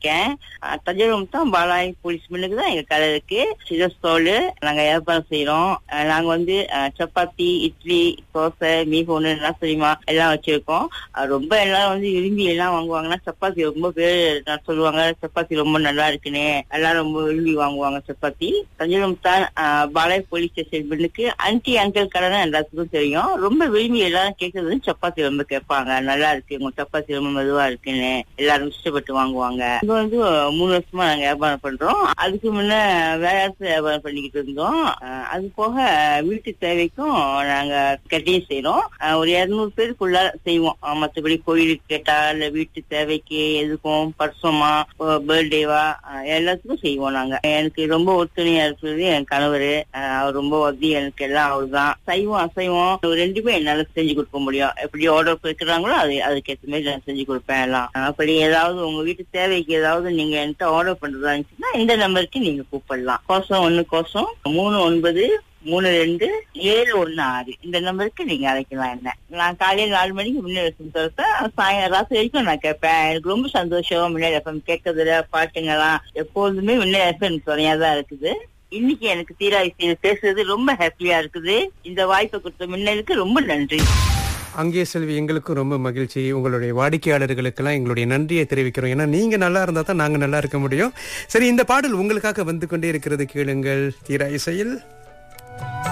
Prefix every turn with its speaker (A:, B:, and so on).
A: இருக்கேன் அஹ், தஞ்சாவூர் தான் பாலாய் போலீஸ் மில்லுக்கு தான் எங்க கடை இருக்கு சிரஸ்தோல் நாங்க வியாபாரம் செய்யறோம் அஹ், நாங்க வந்து அஹ், சப்பாத்தி இட்லி தோசை மீகோனு எல்லாம் தெரியுமா எல்லாம் வச்சிருக்கோம் அஹ், ரொம்ப எல்லாரும் வந்து விரும்பி எல்லாம் வாங்குவாங்கன்னா சப்பாத்தி ரொம்ப பேர் நான் சொல்லுவாங்க சப்பாத்தி ரொம்ப நல்லா இருக்குன்னு எல்லாரும் ரொம்ப விரும்பி வாங்குவாங்க சப்பாத்தி தஞ்சாவூர் தான் அஹ், பாலாய் போலீஸ் ஸ்டேஷன் மில்லுக்கு ஆன்டி அங்கிள் கடை தான் எல்லாத்துக்கும் தெரியும் ரொம்ப விரும்பி எல்லாரும் கேட்கறது வந்து சப்பாத்தி ரொம்ப கேட்பாங்க நல்லா இருக்கு உங்க சப்பாத்தி ரொம்ப மெதுவா இருக்குன்னு எல்லாரும் இஷ்டப்பட்டு வாங்குவாங்க இங்க வந்து மூணு வருஷமா நாங்க வியாபாரம் பண்றோம் அதுக்கு முன்ன வேற இடத்துல வியாபாரம் பண்ணிக்கிட்டு இருந்தோம் அஹ் அது போக வீட்டு தேவைக்கும் நாங்க கட்டியும் செய்யறோம் அஹ் ஒரு இருநூறு பேருக்குள்ள செய்வோம் அஹ் மத்தபடி கோயிலுக்கு கேட்டா இல்ல வீட்டு தேவைக்கு எதுக்கும் பர்சமா பர்த்டேவா எல்லாத்துக்கும் செய்வோம் நாங்க எனக்கு ரொம்ப ஒத்துணையா இருக்கிறது என் கணவர் அவர் ரொம்ப உதவி எனக்கு எல்லாம் அவர்தான் சைவம் அசைவம் இது ரெண்டுமே என்னால செஞ்சு கொடுக்க முடியும் எப்படி ஆர்டர் கொடுக்குறாங்களோ அது அதுக்கேற்ற மாதிரி நான் செஞ்சு கொடுப்பேன் எல்லாம் அப்படி ஏதாவது உங்க வீட்டு தேவைக்கு ஏதாவது நீங்க என்கிட்ட ஆர்டர் பண்றதா இருந்துச்சுன்னா இந்த நம்பருக்கு நீங்க கூப்பிடலாம் கோசம் ஒண்ணு கோசம் மூணு ஒன்பது மூணு ரெண்டு ஏழு ஒண்ணு ஆறு இந்த நம்பருக்கு நீங்க அழைக்கலாம் என்ன நான் காலையில நாலு மணிக்கு முன்னேற சொல்லிட்டு சாயங்காலம் ராத்திரி வரைக்கும் நான் கேட்பேன் எனக்கு ரொம்ப சந்தோஷம் முன்னேற எஃப்எம் கேட்கறதுல பாட்டுங்கெல்லாம் எப்போதுமே முன்னேற எஃப்எம் துணையா தான் இருக்குது இன்னைக்கு எனக்கு தீரா இசையில் பேசுறது ரொம்ப ஹாப்பியா இருக்குது இந்த வாய்ப்பை கொடுத்த முன்னேருக்கு ரொம்ப நன்றி
B: அங்கே செல்வி எங்களுக்கும் ரொம்ப மகிழ்ச்சி உங்களுடைய வாடிக்கையாளர்களுக்கெல்லாம் எங்களுடைய நன்றியை தெரிவிக்கிறோம் ஏன்னா நீங்க நல்லா இருந்தா தான் நாங்க நல்லா இருக்க முடியும் சரி இந்த பாடல் உங்களுக்காக வந்து கொண்டே இருக்கிறது கேளுங்கள் தீரா இசையில்